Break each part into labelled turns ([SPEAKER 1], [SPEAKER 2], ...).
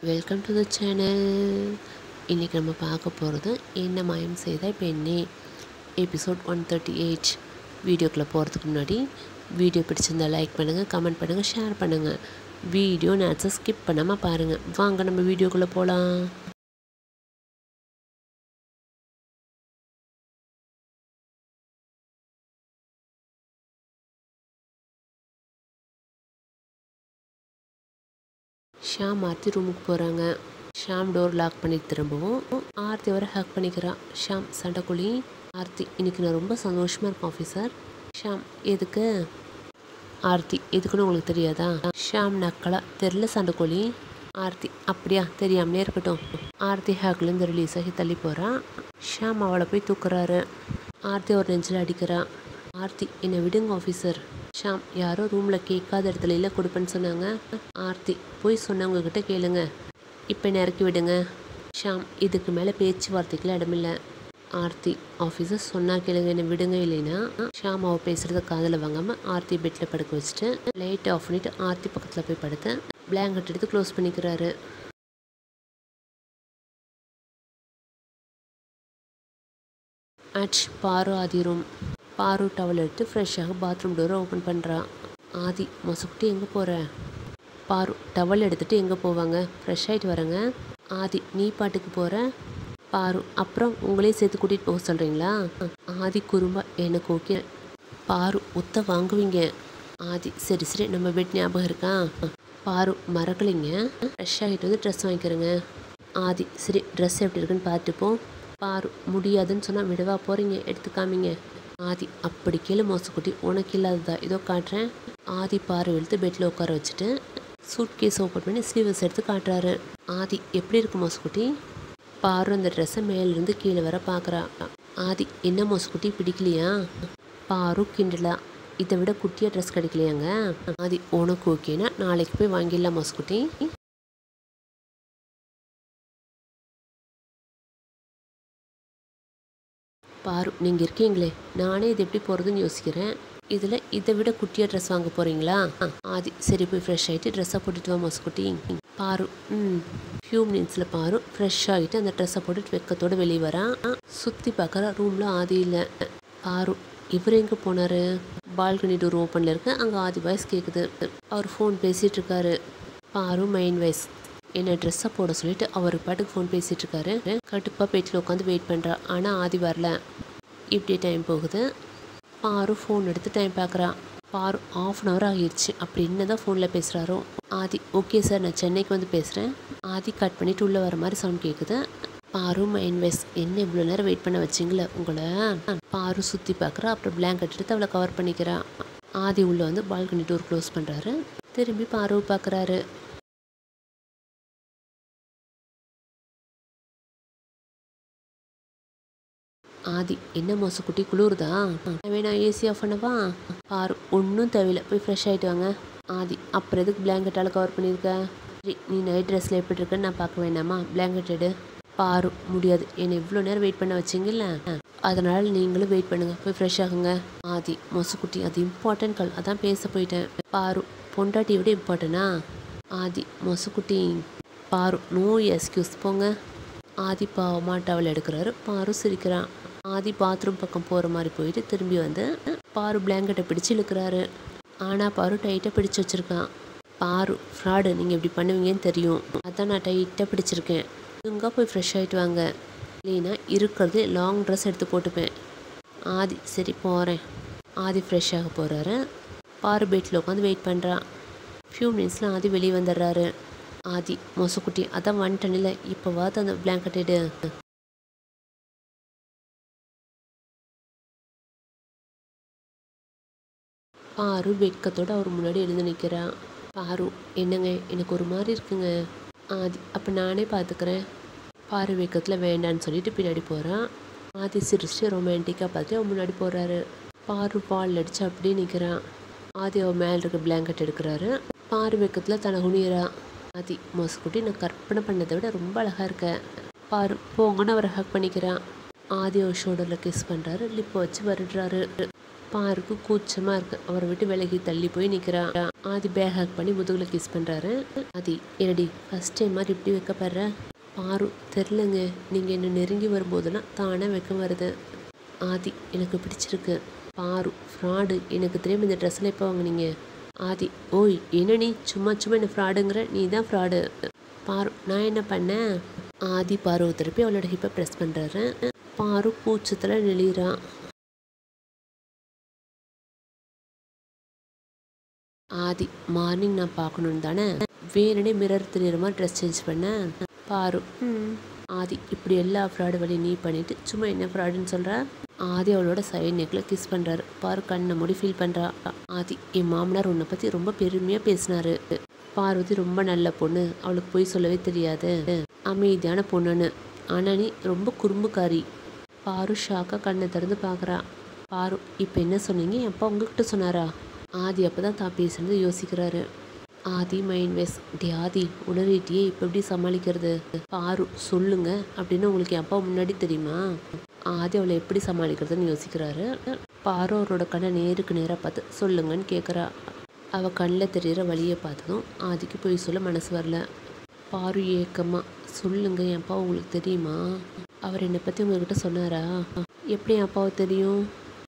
[SPEAKER 1] welcome to the channel இன்றைக்கி நம்ம பார்க்க போகிறது என்ன மாயம் செய்தாய் பெண்ணே எபிசோட் ஒன் தேர்ட்டி எயிட் வீடியோக்குள்ளே போகிறதுக்கு முன்னாடி வீடியோ பிடிச்சிருந்தா லைக் பண்ணுங்கள் கமெண்ட் பண்ணுங்கள் ஷேர் பண்ணுங்கள் வீடியோ நேரத்தை ஸ்கிப் பண்ணாமல் பாருங்கள் வாங்க நம்ம வீடியோக்குள்ளே போகலாம் ஷாம் ஆர்த்தி ரூமுக்கு போகிறாங்க ஷாம் டோர் லாக் பண்ணி திரும்பவும் ஆர்த்தி வர ஹேக் பண்ணிக்கிறான் ஷாம் சண்டைக்குழி ஆர்த்தி இன்னைக்கு நான் ரொம்ப சந்தோஷமாக இருக்கேன் ஆஃபீஸர் ஷாம் எதுக்கு ஆர்த்தி எதுக்குன்னு உங்களுக்கு தெரியாதா ஷாம் நக்கலா தெரில சண்டைக்கோழி ஆர்த்தி அப்படியா தெரியாமலே இருக்கட்டும் ஆர்த்தி ஹேக்லேருந்து ரிலீஸ் ஆகி தள்ளி போகிறான் ஷாம் அவளை போய் தூக்குறாரு ஆர்த்தி ஒரு நெஞ்சில் அடிக்கிறா ஆர்த்தி என்னை விடுங்க ஆஃபீஸர் ஷாம் யாரோ ரூமில் கேட்காத இடத்துல இல்லை கொடுப்பேன்னு சொன்னாங்க ஆர்த்தி போய் சொன்னவங்கக்கிட்ட கேளுங்க இப்போ என்ன இறக்கி விடுங்க ஷாம் இதுக்கு மேலே பேச்சுவார்த்தைக்கெல்லாம் இடமில்லை ஆர்த்தி ஆஃபீஸர் சொன்னா கேளுங்க என்னை விடுங்க இல்லைன்னா ஷாம் அவள் பேசுகிறத காதில் வாங்காமல் ஆர்த்தி பெட்டில் படுக்க வச்சுட்டு லைட் ஆஃப் பண்ணிவிட்டு ஆர்த்தி பக்கத்தில் போய் படுத்து பிளாங்கெட் எடுத்து க்ளோஸ் பண்ணிக்கிறாரு அச் பாரு ஆதி ரூம் பாரு டவல் எடுத்து ஃப்ரெஷ்ஷாக பாத்ரூம் டோரை ஓப்பன் பண்ணுறா ஆதி மொசக்குட்டி எங்கே போகிற பாரு டவல் எடுத்துகிட்டு எங்கே போவாங்க ஃப்ரெஷ் ஆகிட்டு வரேங்க ஆதி நீ பாட்டுக்கு போகிற பாரு அப்புறம் உங்களே சேர்த்து கூட்டிகிட்டு போக சொல்கிறீங்களா ஆதி குறும்பா எனக்கு ஓகே பாரு ஒத்த வாங்குவீங்க ஆதி சரி சரி நம்ம பெட் ஞாபகம் இருக்கா பாரு மறக்கலைங்க ஃப்ரெஷ் ஆகிட்டு வந்து ட்ரெஸ் வாங்கிக்கிறேங்க ஆதி சரி ட்ரெஸ் எப்படி இருக்குன்னு பார்த்துப்போம் பாரு முடியாதுன்னு சொன்னால் விடவா போகிறீங்க எடுத்து காமிங்க ஆதி அப்படி கேளு மோசக்குட்டி உனக்கு இல்லாததா இதோ காட்டுறேன் ஆதி பாரு வெளுத்து பெட்டில் உட்கார வச்சுட்டு சூட் கேஸ் ஓப்பன் பண்ணி ஸ்லீவஸ் எடுத்து காட்டுறாரு ஆதி எப்படி இருக்கு மோசக்குட்டி பாரு அந்த ட்ரெஸ்ஸை மேலேருந்து கீழே வர பார்க்குறா ஆதி என்ன மோசக்குட்டி பிடிக்கலையா பாரு கிண்டலா இதை விட குட்டியாக ட்ரெஸ் கிடைக்கலையாங்க ஆதி உனக்கு ஓகேனா நாளைக்கு போய் வாங்கிடலாம் மோசக்குட்டி பாரு நீங்கள் இருக்கீங்களே நானே இது எப்படி போகிறதுன்னு யோசிக்கிறேன் இதில் இதை விட குட்டியாக ட்ரெஸ் வாங்க போகிறீங்களா ஆதி சரி போய் ஃப்ரெஷ் ஆகிட்டு ட்ரெஸ்ஸை போட்டுட்டு வா மொசக்குட்டி பாரு ம் ஃபியூ மினிட்ஸில் பாரு ஃப்ரெஷ் ஆகிட்டு அந்த ட்ரெஸ்ஸை போட்டுட்டு வெக்கத்தோடு வெளியே வரான் சுற்றி பார்க்குற ரூமில் ஆதி இல்லை பாரு இவர் எங்கே போனார் பால்கனி டோர் ஓப்பனில் இருக்கு அங்கே ஆதி வாய்ஸ் கேட்குது அவர் ஃபோன் பேசிகிட்டு இருக்காரு பாரு மைண்ட் வாய்ஸ் என்ன ட்ரெஸ்ஸை போட சொல்லிட்டு அவர் பாட்டுக்கு ஃபோன் பேசிகிட்டு இருக்காரு கடுப்பாக பெட்டில் உட்காந்து வெயிட் பண்ணுறா ஆனால் ஆதி வரல இப்படி டைம் போகுது பாரு ஃபோன் எடுத்து டைம் பார்க்குறா பாரு ஆஃப் அன் ஹவர் ஆகிடுச்சு அப்படி என்ன தான் ஃபோனில் பேசுகிறாரோ ஆதி ஓகே சார் நான் சென்னைக்கு வந்து பேசுகிறேன் ஆதி கட் பண்ணிவிட்டு உள்ளே வர மாதிரி சவுண்ட் கேட்குது பாரு மைண்ட் வைஸ் என்ன இவ்வளோ நேரம் வெயிட் பண்ண வச்சிங்களே உங்களை பாரு சுற்றி பார்க்குறா அப்புறம் பிளாங்கெட் எடுத்து அவளை கவர் பண்ணிக்கிறா ஆதி உள்ளே வந்து பால்கனி டோர் க்ளோஸ் பண்ணுறாரு திரும்பி பாரு பார்க்குறாரு ஆதி என்ன மோசக்குட்டி குளிருதா வேணா ஏசி ஆஃப் பண்ணவா பாரு ஒன்றும் தேவையில்ல போய் ஃப்ரெஷ் ஆகிட்டு வாங்க ஆதி அப்புறம் எதுக்கு பிளாங்கெட்டால் கவர் பண்ணியிருக்க சரி நீ நைட் ட்ரெஸ்ஸில் எப்படி இருக்குன்னு நான் பார்க்க வேண்டாமா பிளாங்கெட் எடு பாரு முடியாது என்னை இவ்வளோ நேரம் வெயிட் பண்ண வச்சிங்கல்ல அதனால் நீங்களும் வெயிட் பண்ணுங்கள் போய் ஃப்ரெஷ் ஆகுங்க ஆதி மொசக்குட்டி அது இம்பார்ட்டன்ட் கால் அதான் பேச போயிட்டேன் பாரு பொண்டாட்டி விட இம்பார்ட்டனா ஆதி மொசக்குட்டி பாரு நோ எஸ்கியூஸ் போங்க ஆதி பாவமாக டவல் எடுக்கிறாரு பாரு சிரிக்கிறான் ஆதி பாத்ரூம் பக்கம் போகிற மாதிரி போயிட்டு திரும்பி வந்து பாரு பிளாங்கெட்டை பிடிச்சி இழுக்கிறாரு ஆனால் பாரு டைட்டாக பிடிச்சி வச்சுருக்கான் பாரு ஃப்ராடு நீங்கள் இப்படி பண்ணுவீங்கன்னு தெரியும் அதான் நான் டைட்டாக பிடிச்சிருக்கேன் ஒழுங்காக போய் ஃப்ரெஷ் ஆகிட்டு வாங்க இல்லைன்னா இருக்கிறது லாங் ட்ரெஸ் எடுத்து போட்டுப்பேன் ஆதி சரி போகிறேன் ஆதி ஃப்ரெஷ் ஆக போகிறாரு பாரு பெட்டில் உட்காந்து வெயிட் பண்ணுறான் ஃபியூ மினிட்ஸில் ஆதி வெளியே வந்துடுறாரு ஆதி மொசக்குட்டி அதான் வந்துட்டேனில்ல இப்போவாது அந்த பிளாங்கெட் எடு பாரு வெட்கத்தோடு அவர் முன்னாடி எழுந்து நிற்கிறான் பாரு என்னங்க எனக்கு ஒரு மாதிரி இருக்குங்க ஆதி அப்போ நானே பார்த்துக்கிறேன் பாரு வெக்கத்தில் வேண்டான்னு சொல்லிட்டு பின்னாடி போகிறான் ஆதி சிரிச்சு ரொமான்டிக்காக பார்த்து அவன் முன்னாடி போகிறாரு பாரு பால் அடித்து அப்படியே நிற்கிறான் ஆதி அவன் மேலே இருக்க பிளாங்கெட் எடுக்கிறாரு பாரு வெக்கத்தில் தன குனியறா ஆதி மொசக்குட்டி நான் கற்பனை பண்ணதை விட ரொம்ப அழகாக இருக்க பாரு போங்கன்னு அவரை ஹக் பண்ணிக்கிறான் ஆதி அவர் ஷோல்டரில் கிஸ் பண்ணுறாரு லிப்பை வச்சு வருடுறாரு பாருக்கு கூச்சமாக இருக்கு அவரை விட்டு விலகி தள்ளி போய் நிற்கிறா ஆதி பேக் ஹேக் பண்ணி முதுகில் கிஸ் பண்ணுறாரு ஆதி என்னடி ஃபஸ்ட் டைம் மாதிரி இப்படி வைக்கப்படுற பாரு தெரிலங்க நீங்கள் என்ன நெருங்கி வரும்போதெல்லாம் தானே வெக்கம் வருது ஆதி எனக்கு பிடிச்சிருக்கு பாரு ஃப்ராடு எனக்கு தெரியாம இந்த ட்ரெஸ்ஸில் எப்போ வாங்குனீங்க ஆதி ஓய் என்ன நீ சும்மா சும்மா என்ன ஃப்ராடுங்கிற நீ தான் ஃப்ராடு பாரு நான் என்ன பண்ணேன் ஆதி பாருவை திருப்பி அவளோட ஹிப்பை ப்ரெஸ் பண்ணுறாரு பாரு கூச்சத்தில் நெளிகிறான் ஆதி மார்னிங் நான் பார்க்கணுன்னு தானே வேணுனே மிரர் தெரியுற மாதிரி ட்ரெஸ் சேஞ்ச் பண்ணேன் பாரு ம் ஆதி இப்படி எல்லா ஃப்ராடு வழி நீ பண்ணிட்டு சும்மா என்ன ஃப்ராடுன்னு சொல்கிற ஆதி அவளோட சைட் நெக்கில் கிஸ் பண்ணுறாரு பாரு கண்ணை மூடி ஃபீல் பண்ணுறா ஆதி என் மாமனார் உன்னை பற்றி ரொம்ப பெருமையாக பேசினாரு பார்வதி ரொம்ப நல்ல பொண்ணு அவளுக்கு போய் சொல்லவே தெரியாது அமைதியான பொண்ணுன்னு ஆனால் நீ ரொம்ப குறும்புக்காரி பாரு ஷாக்காக கண்ணை திறந்து பார்க்குறா பாரு இப்போ என்ன சொன்னீங்க என் அப்பா உங்ககிட்ட சொன்னாரா ஆதி அப்போ தான் தான் பேசுனது யோசிக்கிறாரு ஆதி மைண்ட் வேஸ் டி ஆதி உணரிட்டியே இப்போ எப்படி சமாளிக்கிறது பாரு சொல்லுங்க அப்படின்னு உங்களுக்கு என் அப்பா முன்னாடி தெரியுமா ஆதி அவளை எப்படி சமாளிக்கிறதுன்னு யோசிக்கிறாரு பாரு அவரோட கண்ணை நேருக்கு நேராக பார்த்து சொல்லுங்கன்னு கேட்குறா அவள் கண்ணில் தெரிகிற வழியை பார்த்ததும் ஆதிக்கு போய் சொல்ல மனசு வரல பாரு ஏக்கமா சொல்லுங்க என் அப்பா உங்களுக்கு தெரியுமா அவர் என்னை பற்றி உங்ககிட்ட சொன்னாரா எப்படி என் அப்பாவை தெரியும்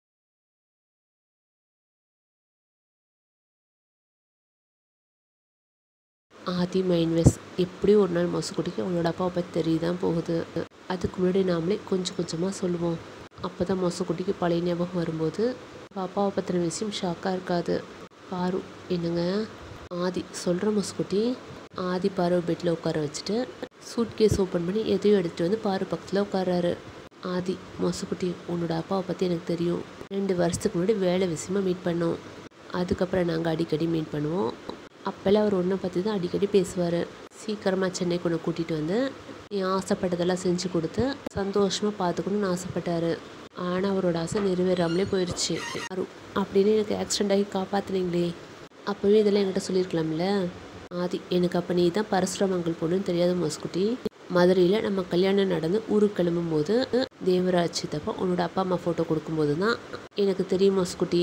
[SPEAKER 1] ஆதி மைன்வெஸ் எப்படி ஒரு நாள் மொசக்குட்டிக்கு அவளோட அப்பாவை பற்றி தெரியதான் போகுது அதுக்கு முன்னாடி நாமளே கொஞ்சம் கொஞ்சமாக சொல்லுவோம் அப்போ தான் மொசக்குட்டிக்கு பழைய ஞாபகம் வரும்போது அவ அப்பாவை பற்றின விஷயம் ஷாக்காக இருக்காது பாரு என்னங்க ஆதி சொல்கிற மொசக்குட்டி ஆதி பாரு பெட்டில் உட்கார வச்சுட்டு சூட் கேஸ் ஓப்பன் பண்ணி எதையும் எடுத்துகிட்டு வந்து பாரு பக்கத்தில் உட்காராரு ஆதி மொசக்குட்டி உன்னோட அப்பாவை பற்றி எனக்கு தெரியும் ரெண்டு வருஷத்துக்கு முன்னாடி வேலை விஷயமா மீட் பண்ணோம் அதுக்கப்புறம் நாங்கள் அடிக்கடி மீட் பண்ணுவோம் அப்போல்லாம் அவர் ஒன்றை பற்றி தான் அடிக்கடி பேசுவார் சீக்கிரமாக சென்னைக்கு ஒன்று கூட்டிகிட்டு வந்து நீ ஆசைப்பட்டதெல்லாம் செஞ்சு கொடுத்து சந்தோஷமாக பார்த்துக்கணும்னு ஆசைப்பட்டாரு ஆனால் அவரோட ஆசை நிறைவேறாமலே போயிடுச்சு அரு அப்படின்னு எனக்கு ஆக்சிடென்ட் ஆகி காப்பாத்துனீங்களே அப்போவே இதெல்லாம் என்கிட்ட சொல்லியிருக்கலாம்ல ஆதி எனக்கு அப்போ நீ தான் பரசுராமங்கள் பொண்ணுன்னு தெரியாத மோஸ்குட்டி மதுரையில் நம்ம கல்யாணம் நடந்து ஊருக்கு கிளம்பும் போது தேவராஜ் சித்தப்பா உன்னோட அப்பா அம்மா ஃபோட்டோ கொடுக்கும்போது தான் எனக்கு தெரியும் மோஸ்குட்டி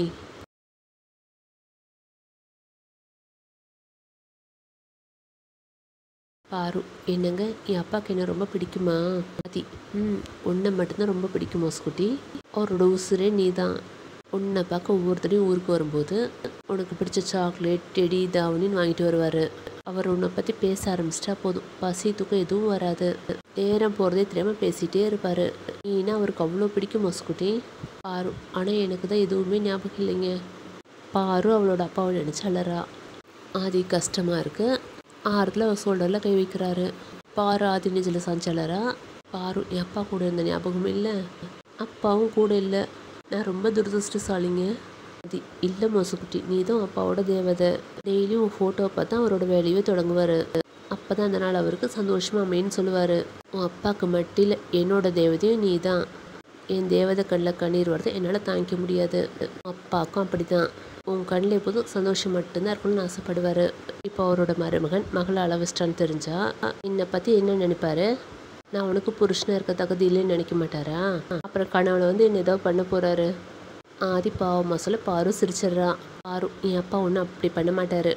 [SPEAKER 1] பாரு என்னங்க என் அப்பாவுக்கு என்ன ரொம்ப பிடிக்குமா ஆதி ம் உன்னை மட்டும்தான் ரொம்ப பிடிக்கும் மோஸ்குட்டி அவரோட உசுரே நீ தான் உன்னை பார்க்க ஒவ்வொரு தடையும் ஊருக்கு வரும்போது உனக்கு பிடிச்ச சாக்லேட் டெடி தாவணின்னு வாங்கிட்டு வருவார் அவர் உன்னை பற்றி பேச ஆரம்பிச்சிட்டா போதும் பசி தூக்கம் எதுவும் வராது நேரம் போகிறதே தெரியாமல் பேசிகிட்டே இருப்பார் நீனா அவருக்கு அவ்வளோ பிடிக்கும் மோஸ்குட்டி பாரு ஆனால் எனக்கு தான் எதுவுமே ஞாபகம் இல்லைங்க பாரு அவளோட அப்பாவை நினச்சி அலறா ஆதி கஷ்டமாக இருக்குது ஆறுல அவர் ஷோல்டரில் கை வைக்கிறாரு பாரு ஆதி நெஞ்சில் சாஞ்சலரா பாரு என் அப்பா கூட இருந்த ஞாபகம் இல்லை அப்பாவும் கூட இல்லை நான் ரொம்ப துரதிருஷ்டசாலிங்க அது இல்லை மோசக்குட்டி நீ தான் அப்பாவோட தேவதை டெய்லியும் உன் ஃபோட்டோவை பார்த்தா அவரோட வேலையே தொடங்குவார் அப்போ தான் அந்த நாள் அவருக்கு சந்தோஷமா அமைன்னு சொல்லுவார் உன் அப்பாவுக்கு மட்டும் இல்லை என்னோட தேவதையும் நீ தான் என் தேவதை கண்ணில் கண்ணீர் வரதை என்னால் தாங்கிக்க முடியாது அப்பாவுக்கும் அப்படி தான் உன் கண்ணில் எப்போதும் சந்தோஷம் மட்டும்தான் இருக்கணும்னு ஆசைப்படுவார் இப்போ அவரோட மருமகன் மகளை அளவச்சிட்டான்னு தெரிஞ்சா என்னை பற்றி என்ன நினைப்பாரு நான் உனக்கு புருஷனாக இருக்க தகுதி இல்லைன்னு நினைக்க மாட்டாரா அப்புறம் கனவுல வந்து என்ன ஏதோ பண்ண போகிறாரு ஆதி பாவமாக சொல்ல பாரு சிரிச்சிடுறா பாரு என் அப்பா ஒன்றும் அப்படி பண்ண மாட்டாரு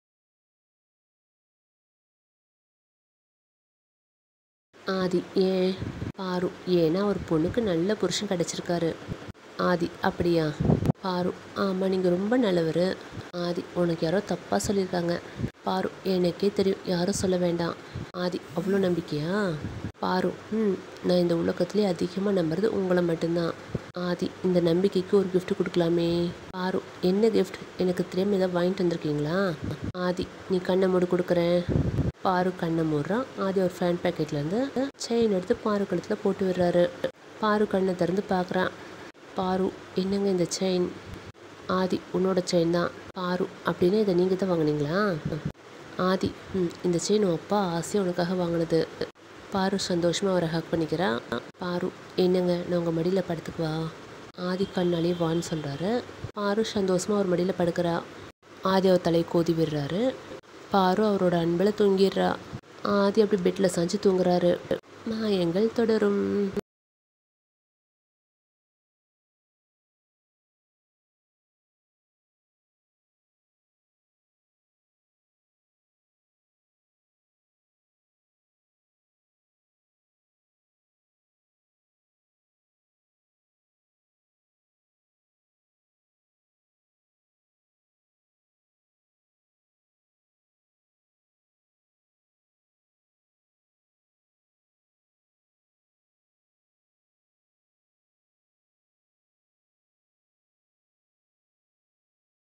[SPEAKER 1] ஆதி ஏன் பாரு ஏன்னா ஒரு பொண்ணுக்கு நல்ல புருஷன் கிடச்சிருக்காரு ஆதி அப்படியா பாரு ஆமாம் நீங்கள் ரொம்ப நல்லவர் ஆதி உனக்கு யாரோ தப்பாக சொல்லியிருக்காங்க பாரு எனக்கே தெரியும் யாரும் சொல்ல வேண்டாம் ஆதி அவ்வளோ நம்பிக்கையா பாரு ம் நான் இந்த உலகத்திலே அதிகமாக நம்புறது உங்களை மட்டும்தான் ஆதி இந்த நம்பிக்கைக்கு ஒரு gift கொடுக்கலாமே பாரு என்ன கிஃப்ட் எனக்கு தெரியாம ஏதாவது வாங்கிட்டு வந்திருக்கீங்களா ஆதி நீ கண்ணை மூடி கொடுக்குறேன் பாரு கண்ணை மூடுறான் ஆதி ஒரு ஃபேன் பேக்கெட்லேருந்து செயின் எடுத்து பாரு கழுத்தில் போட்டு விடுறாரு பாரு கண்ணை திறந்து பார்க்குறான் பாரு என்னங்க இந்த செயின் ஆதி உன்னோட செயின் தான் பாரு அப்படின்னா இதை நீங்கள் தான் வாங்குனீங்களா ஆதி ம் இந்த செயின் உன் அப்பா ஆசையாக உனக்காக வாங்கினது பாரு சந்தோஷமாக அவரை ஹக் பண்ணிக்கிறா பாரு என்னங்க நான் உங்கள் மடியில் படுத்துக்குவா ஆதி கண்ணாலே வான்னு சொல்கிறாரு பாரு சந்தோஷமாக அவர் மடியில் படுக்கிறா ஆதி அவர் தலையை கோதி விடுறாரு பாரு அவரோட அன்பில் தூங்கிடுறா ஆதி அப்படி பெட்டில் சாஞ்சு தூங்குறாரு மாயங்கள் தொடரும்